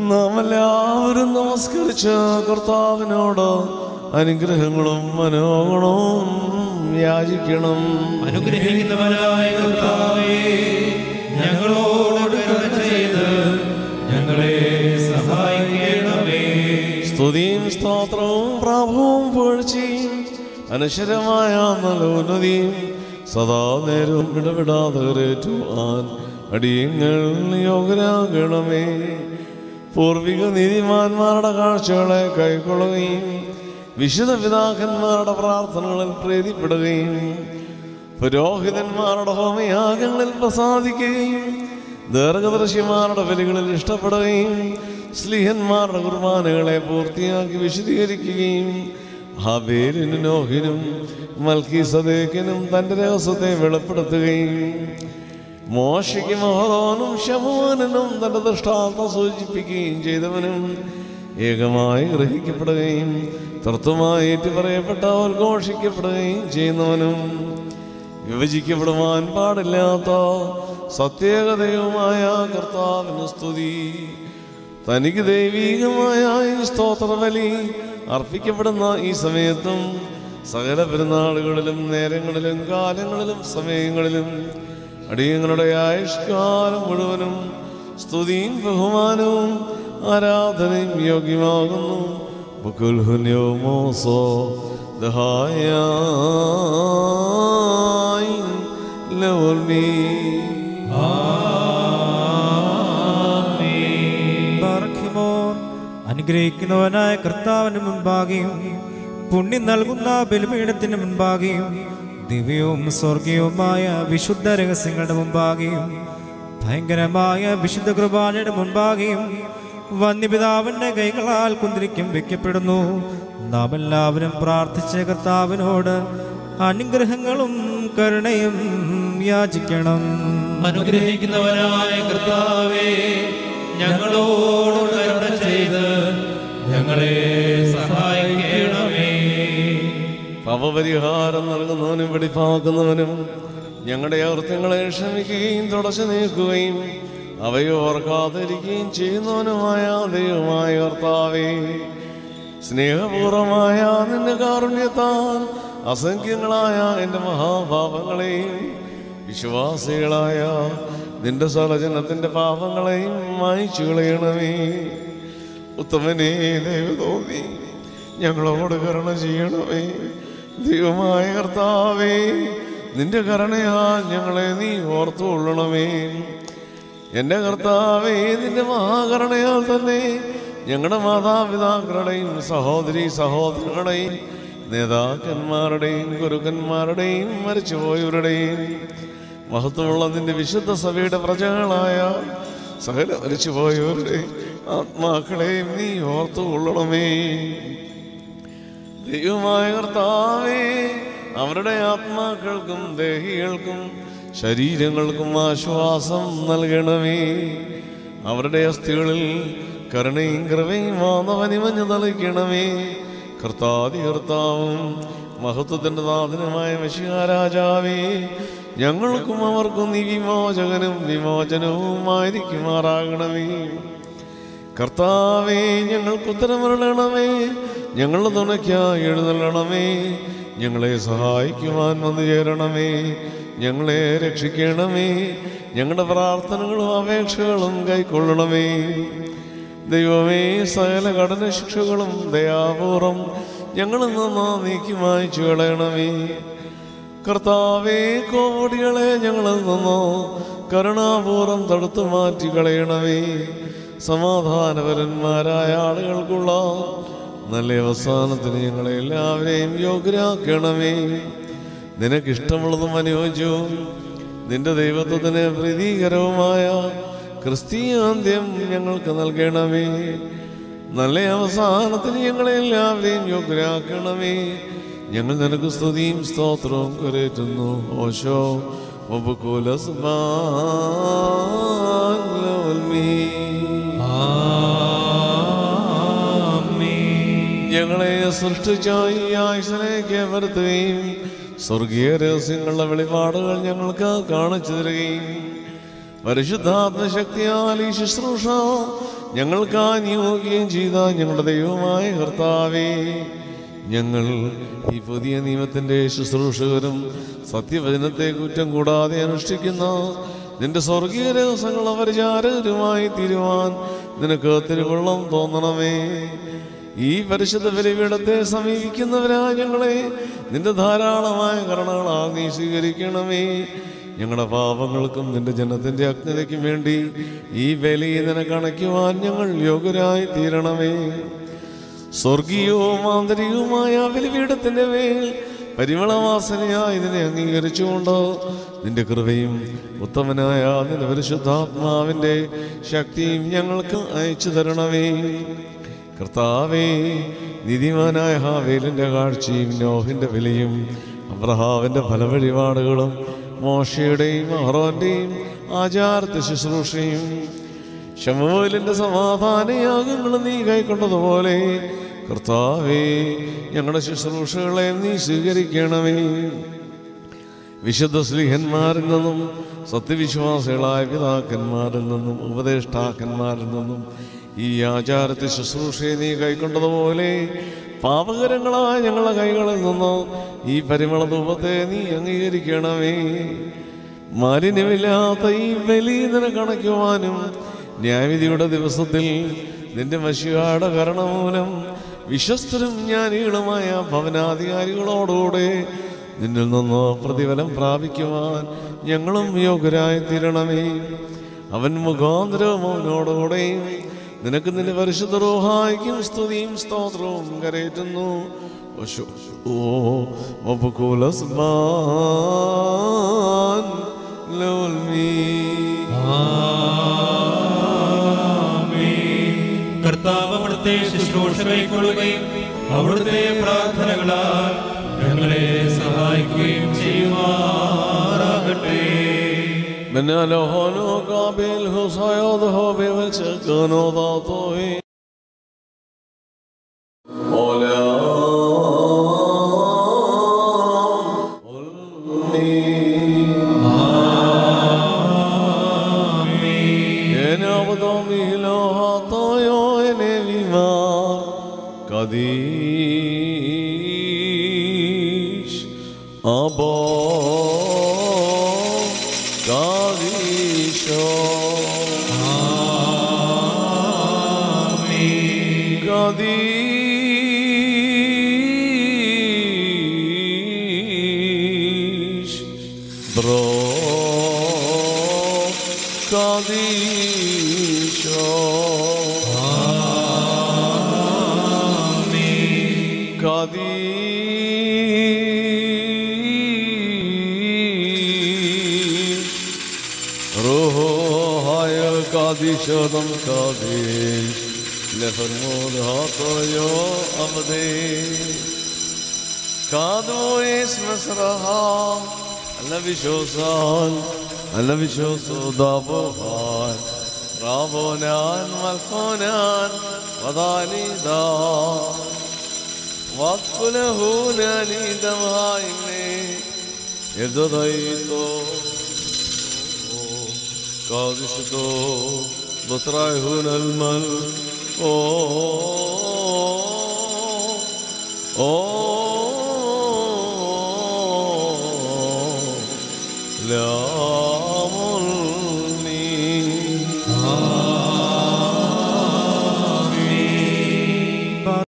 നാം എല്ലാവരും നമസ്കരിച്ച് കർത്താവിനോട് അനുഗ്രഹങ്ങളും മനോഗണവും യാചിക്കണം അനുഗ്രഹിക്കുന്നവനായ കർത്താവേ ഞങ്ങളോട് കരുണ ചെയ്ത് ഞങ്ങളെ സഹായിക്കണമേ സ്തുതിയും സ്തോത്രവും പ്രാഭവും പുകഴ്ചയും അനശ്വരമായ നല്ല ഉന്നതിയും സദാ നേരവും ഇടപെടാതെ കരേറ്റുവാൻ അടിയങ്ങൾ യോഗ്യരാകണമേ പൂർവിക നീതിമാന്മാരുടെ കാഴ്ചകളെ കൈക്കൊള്ളുകയും വിശുദ്ധ പിതാക്കന്മാരുടെ പ്രാർത്ഥനകളിൽ പ്രീതിപ്പെടുകയും പുരോഹിതന്മാരുടെ ഹോമയാഗങ്ങളിൽ പ്രസാദിക്കുകയും ദീർഘദർശിമാരുടെ ബലികളിൽ ഇഷ്ടപ്പെടുകയും സ്ലിഹന്മാരുടെ കുർബാനകളെ പൂർത്തിയാക്കി വിശദീകരിക്കുകയും ഹബേലിനും നോഹിനും മൽക്കി സദേക്കിനും തൻ്റെ രഹസ്യത്തെ വെളിപ്പെടുത്തുകയും മോശയ്ക്കും മഹറോനും ശമോനും തൻ്റെ ദൃഷ്ടാന്തം സൂചിപ്പിക്കുകയും ചെയ്തവനും ഏകമായി ഗ്രഹിക്കപ്പെടുകയും തത്വമായി ഏറ്റുപറയപ്പെട്ട ഉദ്ഘോഷിക്കപ്പെടുകയും ചെയ്യുന്നവനും വിഭജിക്കപ്പെടുവാൻ പാടില്ലാത്ത സത്യേകതയുമായ കർത്താവിന് സ്തുതി തനിക്ക് ദൈവീകമായ ഈ സ്തോത്രബലി അർപ്പിക്കപ്പെടുന്ന ഈ സമയത്തും സകല പെരുന്നാളുകളിലും നേരങ്ങളിലും കാലങ്ങളിലും സമയങ്ങളിലും അടിയങ്ങളുടെ ആയുഷ്കാലം മുഴുവനും സ്തുതിയും ബഹുമാനവും ആരാധനയും യോഗ്യമാകുന്നു ബുക്കുൽഹുന്യോ മോസോ ദഹായ ലവൽമീ ബാറഖിമോർ അനുഗ്രഹിക്കുന്നവനായ കർത്താവിന് മുൻപാകെയും പുണ്യം നൽകുന്ന ബലിപീഠത്തിന് മുൻപാകെയും ദിവ്യവും സ്വർഗീയവുമായ വിശുദ്ധ രഹസ്യങ്ങളുടെ മുൻപാകെയും ഭയങ്കരമായ വിശുദ്ധ കൃപാനയുടെ മുൻപാകെയും വന്യപിതാവിന്റെ കൈകളാൽ കുന്തിരിക്കും വെക്കപ്പെടുന്നു നാം എല്ലാവരും പ്രാർത്ഥിച്ച കർത്താവിനോട് അനുഗ്രഹങ്ങളും കരുണയും യാചിക്കണം അനുഗ്രഹിക്കുന്നവനായ കർത്താവേ ഞങ്ങളോട് കരുണ ചെയ്ത് ഞങ്ങളെ സഹായിക്കണമേ പാപപരിഹാരം നൽകുന്നവനും വെടിപ്പാക്കുന്നവനും ഞങ്ങളുടെ അകൃത്യങ്ങളെ ക്ഷമിക്കുകയും തുടച്ചു നീക്കുകയും അവയെ ഓർക്കാതിരിക്കുകയും ചെയ്യുന്നവനുമായ ദൈവമായ കർത്താവേ സ്നേഹപൂർവമായ നിന്റെ കാരുണ്യത്താൽ അസംഖ്യങ്ങളായ എൻ്റെ മഹാപാപങ്ങളെയും വിശ്വാസികളായ നിന്റെ സലജനത്തിൻ്റെ പാപങ്ങളെയും മായ്ച്ചു കളയണമേ ഉത്തമനേ ദൈവ തോന്നി ഞങ്ങളോട് കരുണ ചെയ്യണമേ ദൈവമായ കർത്താവേ നിന്റെ കരുണയാൽ ഞങ്ങളെ നീ ഓർത്തുകൊള്ളണമേ എൻ്റെ കർത്താവേ നിന്റെ മഹാകരുണയാൽ തന്നെ ഞങ്ങളുടെ മാതാപിതാക്കളുടെയും സഹോദരി സഹോദരങ്ങളുടെയും നേതാക്കന്മാരുടെയും ഗുരുക്കന്മാരുടെയും മരിച്ചുപോയവരുടെയും മഹത്വമുള്ള നിന്റെ വിശുദ്ധ സഭയുടെ പ്രജകളായ സകല മരിച്ചുപോയവരുടെ ആത്മാക്കളെയും നീ ഓർത്തുകൊള്ളണമേ ദൈവമായ കർത്താവേ അവരുടെ ആത്മാക്കൾക്കും ദേഹികൾക്കും ശരീരങ്ങൾക്കും ആശ്വാസം നൽകണമേ അവരുടെ അസ്ഥികളിൽ കരുണയും കൃപയും വാദവനിമഞ്ഞു തളിക്കണമേ കർത്താതി കർത്താവും മഹത്വത്തിൻ്റെ നാഥനുമായ മഷിഹാരാജാവേ ഞങ്ങൾക്കും അവർക്കും നീ വിമോചകനും വിമോചനവുമായിരിക്കുമാറാകണമേ കർത്താവേ ഞങ്ങൾക്ക് ഉത്തരമരണമേ ഞങ്ങളുടെ തുണയ്ക്കായി എഴുന്നള്ളണമേ ഞങ്ങളെ സഹായിക്കുവാൻ വന്നു ചേരണമേ ഞങ്ങളെ രക്ഷിക്കണമേ ഞങ്ങളുടെ പ്രാർത്ഥനകളും അപേക്ഷകളും കൈക്കൊള്ളണമേ ദൈവമേ സകല കടന ശിക്ഷകളും ദയാപൂർവം ഞങ്ങളിൽ നിന്ന് നീക്കി മായ്ച്ചു കളയണമേ കർത്താവേ കോടികളെ ഞങ്ങളിൽ നിന്നോ കരുണാപൂർവം തടുത്തു മാറ്റി കളയണമേ സമാധാനപരന്മാരായ ആളുകൾക്കുള്ള നല്ല അവസാനത്തിന് ഞങ്ങളെ എല്ലാവരെയും യോഗ്യരാക്കണമേ നിനക്കിഷ്ടമുള്ളതും അനുയോജ്യവും നിന്റെ ദൈവത്വത്തിന് പ്രീതികരവുമായ ക്രിസ്തീയാന്ത്യം ഞങ്ങൾക്ക് നൽകണമേ നല്ല അവസാനത്തിന് ഞങ്ങളെ എല്ലാവരെയും യോഗ്യരാക്കണമേ ഞങ്ങൾ നിനക്ക് സ്തുതിയും സ്തോത്രവും കരേറ്റുന്നു ഓശോ ഞങ്ങളെ സൃഷ്ടിച്ച ഈ ആയുസലേക്ക് വരുത്തുകയും സ്വർഗീയ രഹസ്യങ്ങളുടെ വെളിപാടുകൾ ഞങ്ങൾക്ക് കാണിച്ചു തരികയും പരിശുദ്ധാത്മശക്തിയാൽ ഈ ശുശ്രൂഷ ഞങ്ങൾക്ക് നിയോഗിക്കുകയും ചെയ്ത ഞങ്ങളുടെ ദൈവമായ കർത്താവേ ഞങ്ങൾ ഈ പുതിയ നിയമത്തിൻ്റെ ശുശ്രൂഷകരും സത്യവചനത്തെ കുറ്റം കൂടാതെ അനുഷ്ഠിക്കുന്ന നിന്റെ സ്വർഗീയ രഹസ്യങ്ങൾ അവരചാരകരുമായി തീരുവാൻ നിനക്ക് തിരുവള്ളം തോന്നണമേ ഈ പരിശുദ്ധ ബലിപീഠത്തെ സമീപിക്കുന്നവരാ ഞങ്ങളെ നിന്റെ ധാരാളമായ കരണങ്ങളാൽ നീ സ്വീകരിക്കണമേ ഞങ്ങളുടെ പാപങ്ങൾക്കും നിന്റെ ജനത്തിന്റെ അജ്ഞതയ്ക്കും വേണ്ടി ഈ ബലിയെ നിനക്ക് അണയ്ക്കുവാൻ ഞങ്ങൾ യോഗ്യരായി തീരണമേ സ്വർഗീയവും ആന്തരികവുമായ ബലിപീഠത്തിന്റെ മേൽ പരിമളവാസനയായി ഇതിനെ അംഗീകരിച്ചുകൊണ്ട് നിന്റെ കൃപയും ഉത്തമനായ നിന്റെ പരിശുദ്ധാത്മാവിന്റെ ശക്തിയും ഞങ്ങൾക്ക് അയച്ചു തരണമേ കർത്താവേ നീതിമാനായ ഹാവേലിന്റെ കാഴ്ചയും നോഹിന്റെ വിലയും അബ്രഹാവിന്റെ ഫലവഴിപാടുകളും മോശയുടെയും അഹ്റോന്റെയും ആചാരത്തെ ശുശ്രൂഷയും ശമൂലിന്റെ സമാധാനയാഗങ്ങളും നീ കൈക്കൊണ്ടതുപോലെ കർത്താവേ ഞങ്ങളുടെ ശുശ്രൂഷകളെ നീ സ്വീകരിക്കണമേ വിശുദ്ധ സ്ലീഹന്മാരിൽ നിന്നും സത്യവിശ്വാസികളായ പിതാക്കന്മാരിൽ നിന്നും ഉപദേഷ്ടാക്കന്മാരിൽ നിന്നും ഈ ആചാരത്തെ ശുശ്രൂഷയെ നീ കൈക്കൊണ്ടതുപോലെ പാപകരങ്ങളായ ഞങ്ങളുടെ കൈകളിൽ നിന്ന് ഈ പരിമള ധൂപത്തെ നീ അംഗീകരിക്കണമേ മാലിന്യമില്ലാത്ത ഈ ബലി നിനക്കണയ്ക്കുവാനും ന്യായവിധിയുടെ ദിവസത്തിൽ നിന്റെ മഷികാട് കരണം മൂലം വിശ്വസ്തരും ജ്ഞാനികളുമായ ഭവനാധികാരികളോടുകൂടെ നിന്നിൽ നിന്ന് പ്രതിഫലം പ്രാപിക്കുവാൻ ഞങ്ങളും യോഗ്യരായി തീരണമേ അവൻ മുഖാന്തരവും അവനോടുകൂടെയും നിനക്ക് നിന്റെ പരിശുദ്ധ റോഹായിക്കും സ്തുതിയും സ്തോത്രവും കരയറ്റുന്നു ഓശോ- ഓ വപുകുലസ്മാൻ ലോൽമീ കർത്താവ് അവിടുത്തെ ശുശ്രൂഷ കൈക്കൊള്ളുകയും അവിടുത്തെ പ്രാർത്ഥനകളാൽ ഞങ്ങളെ സഹായിക്കുകയും ചെയ്യുമാറാകട്ടെ من لهونو قابل هو صياد هو بيوشكنو ضاطوي ولا انا بضمي لها طايو انا بما قديش أبا قديشو قديش برو قديشو قديش روح هاي القديش دم قديش لفرمود هاتو أبدي كادو اسم سرها النبي شوصان النبي شوصو دابوهان رابونان ملكونان وضالي دار وقله ناني دمهايني يدضيتو قادشتو بطرعهن المل أوه أوه